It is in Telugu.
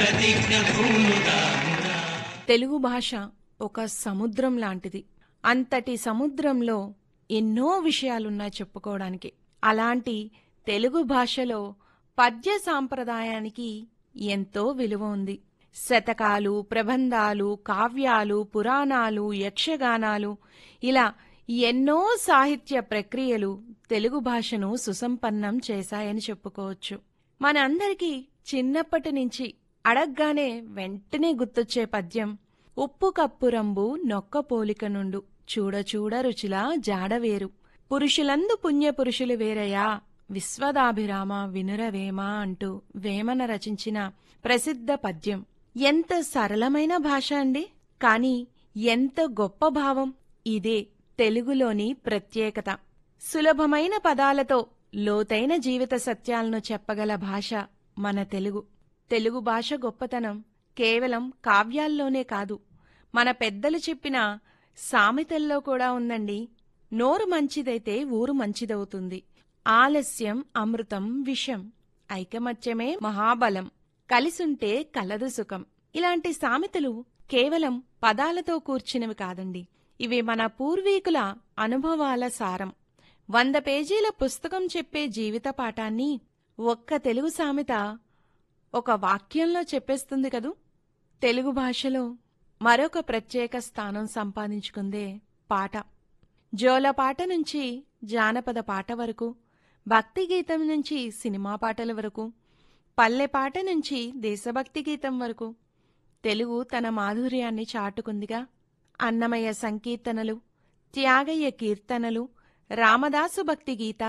తెలుగు భాష ఒక సముద్రం లాంటిది అంతటి సముద్రంలో ఎన్నో విషయాలున్నాయి చెప్పుకోవడానికి అలాంటి తెలుగు భాషలో పద్య సాంప్రదాయానికి ఎంతో విలువ ఉంది శతకాలు ప్రబంధాలు కావ్యాలు పురాణాలు యక్షగానాలు ఇలా ఎన్నో సాహిత్య ప్రక్రియలు తెలుగు భాషను సుసంపన్నం చేశాయని చెప్పుకోవచ్చు మనందరికీ చిన్నప్పటి నుంచి అడగ్గానే వెంటనే గుర్తొచ్చే పద్యం ఉప్పు కప్పురంబు నొక్క పోలిక నుండు చూడ చూడ రుచిలా జాడవేరు పురుషులందు పుణ్యపురుషులు వేరయా విశ్వదాభిరామ వినురవేమ అంటూ వేమన రచించిన ప్రసిద్ధ పద్యం ఎంత సరళమైన భాష అండి కాని ఎంత గొప్ప భావం ఇదే తెలుగులోని ప్రత్యేకత సులభమైన పదాలతో లోతైన జీవిత సత్యాలను చెప్పగల భాష మన తెలుగు తెలుగు భాష గొప్పతనం కేవలం కావ్యాల్లోనే కాదు మన పెద్దలు చెప్పిన సామెతల్లో కూడా ఉందండి నోరు మంచిదైతే ఊరు మంచిదవుతుంది ఆలస్యం అమృతం విషం ఐకమత్యమే మహాబలం కలిసుంటే కలదు సుఖం ఇలాంటి సామెతలు కేవలం పదాలతో కూర్చునివి కాదండి ఇవి మన పూర్వీకుల అనుభవాల సారం వంద పేజీల పుస్తకం చెప్పే జీవిత పాఠాన్ని ఒక్క తెలుగు సామెత ఒక వాక్యంలో చెప్పేస్తుంది కదూ తెలుగు భాషలో మరొక ప్రత్యేక స్థానం సంపాదించుకుందే పాట జోల పాట నుంచి జానపద పాట వరకు భక్తి గీతం నుంచి సినిమా పాటల వరకు పల్లె పాట నుంచి దేశభక్తి గీతం వరకు తెలుగు తన మాధుర్యాన్ని చాటుకుందిగా అన్నమయ్య సంకీర్తనలు త్యాగయ్య కీర్తనలు రామదాసు భక్తి గీతాలు